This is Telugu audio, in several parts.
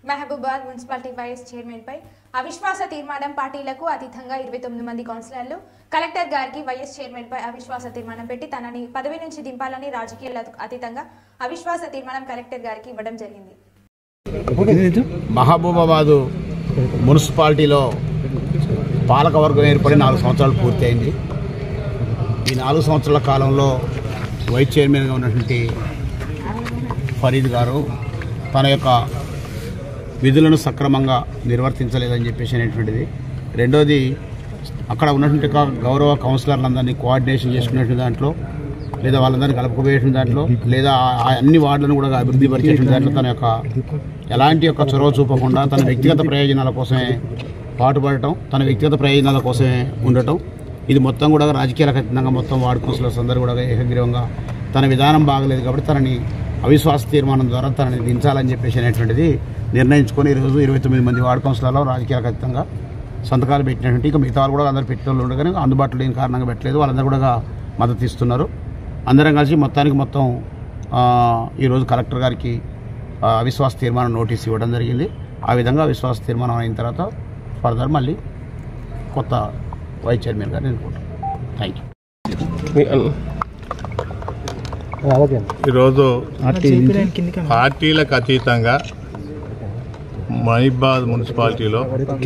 మహబూబాద్ మున్సిపాలిటీ వైస్ చైర్మన్ పై అవిశ్వాస తీర్మానం పార్టీలకు అతీతంగా ఇరవై తొమ్మిది మంది కౌన్సిలర్లు కలెక్టర్ గారికి వైఎస్ చైర్మన్ పై అవిశ్వాస తీర్మానం పెట్టి తనని పదవి నుంచి దింపాలని రాజకీయాలకు అతీతంగా అవిశ్వాస తీర్మానం కలెక్టర్ గారికి ఇవ్వడం జరిగింది మహబూబాబాదు మున్సిపాలిటీలో పాలకవర్గం ఏర్పడి నాలుగు సంవత్సరాలు పూర్తయింది ఈ నాలుగు సంవత్సరాల కాలంలో వైస్ చైర్మన్గా ఉన్నటువంటి ఫరీద్ గారు తన యొక్క విధులను సక్రమంగా నిర్వర్తించలేదని చెప్పేసి అనేటువంటిది రెండోది అక్కడ ఉన్నటువంటి క- గౌరవ కౌన్సిలర్లందరినీ కోఆర్డినేషన్ చేసుకునేటువంటి దాంట్లో లేదా వాళ్ళందరినీ కలుపుకుపోయేటువంటి దాంట్లో లేదా ఆ- ఆ అన్ని వార్డులను కూడా అభివృద్ధి పరిచేటువంటి దాంట్లో తన యొక్క ఎలాంటి యొక్క చొరవ చూపకుండా తన వ్యక్తిగత ప్రయోజనాల కోసమే పాటుపడటం తన వ్యక్తిగత ప్రయోజనాల కోసమే ఉండటం ఇది మొత్తం కూడా రాజకీయాలకు అతీతంగా మొత్తం వార్డు కౌన్సిలర్స్ అందరూ కూడా ఏకగ్రీవంగా తన విధానం బాగలేదు కాబట్టి తనని అవిశ్వాస తీర్మానం ద్వారా తనని దించాలని చెప్పేసి అనేటువంటిది నిర్ణయించుకొని ఈరోజు ఇరవై తొమ్మిది మంది వార్డు కౌన్సిలర్లో రాజకీయాలకు అతీతంగా సంతకాలు పెట్టినటువంటి ఇక మిగతా వాళ్ళు కూడా అందరు పెట్టిన వాళ్ళు ఉండగానే అందుబాటులో లేని కారణంగా పెట్టలేదు వాళ్ళందరూ కూడా మద్దతు ఇస్తున్నారు అందరం కలిసి మొత్తానికి మొత్తం ఆ, ఈరోజు కలెక్టర్ గారికి ఆ, అవిశ్వాస తీర్మానం నోటీస్ ఇవ్వడం జరిగింది ఆ విధంగా అవిశ్వాస తీర్మానం అయిన తర్వాత ఫర్దర్ మళ్ళీ కొత్త వైస్ చైర్మన్ గారిని ఎన్నుకుంటాం థ్యాంక్ యూ ఈరోజు పార్టీలకు అతీతంగా మహిబాద్ మున్సిపాలిటీలో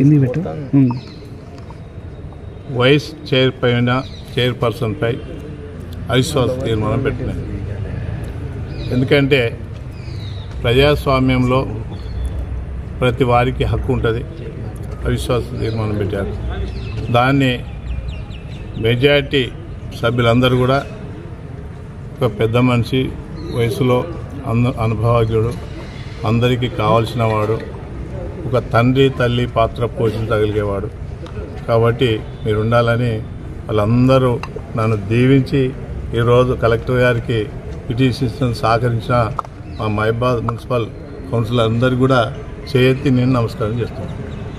వైస్ చైర్ పైన చైర్పర్సన్పై అవిశ్వాస తీర్మానం పెట్టినాయి ఎందుకంటే ప్రజాస్వామ్యంలో ప్రతి వారికి హక్కు ఉంటుంది అవిశ్వాస తీర్మానం పెట్టారు దాన్ని మెజారిటీ సభ్యులందరూ కూడా ఒక పెద్ద మనిషి వయసులో అను అనుభవజ్ఞుడు అందరికీ కావలసిన వాడు ఒక తండ్రి తల్లి పాత్ర పోషించగలిగేవాడు కాబట్టి మీరు ఉండాలని వాళ్ళందరూ నన్ను దీవించి ఈరోజు కలెక్టర్ గారికి పిటిషన్ సహకరించిన మా మహిబాద్ మున్సిపల్ కౌన్సిల్ అందరికీ కూడా చేయెత్తి నేను నమస్కారం చేస్తున్నాను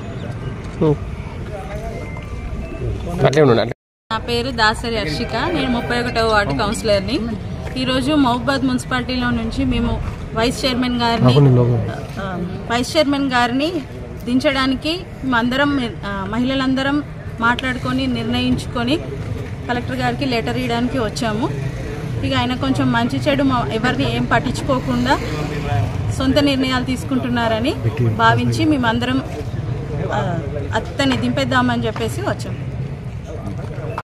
నా పేరు దాసరి హర్షిక నేను ముప్పై ఒకటవ వార్డు కౌన్సిలర్ని ఈరోజు మహబాద్ మున్సిపాలిటీలో నుంచి మేము వైస్ చైర్మన్ గారిని ఆ, వైస్ చైర్మన్ గారిని దించడానికి మేమందరం ఆ, మహిళలందరం మాట్లాడుకొని నిర్ణయించుకొని కలెక్టర్ గారికి లెటర్ ఇవ్వడానికి వచ్చాము ఇక ఆయన కొంచెం మంచి చెడు మా- ఎవరిని ఏం పట్టించుకోకుండా సొంత నిర్ణయాలు తీసుకుంటున్నారని భావించి మేమందరం ఆ, అతన్ని దింపేద్దామని చెప్పేసి వచ్చాము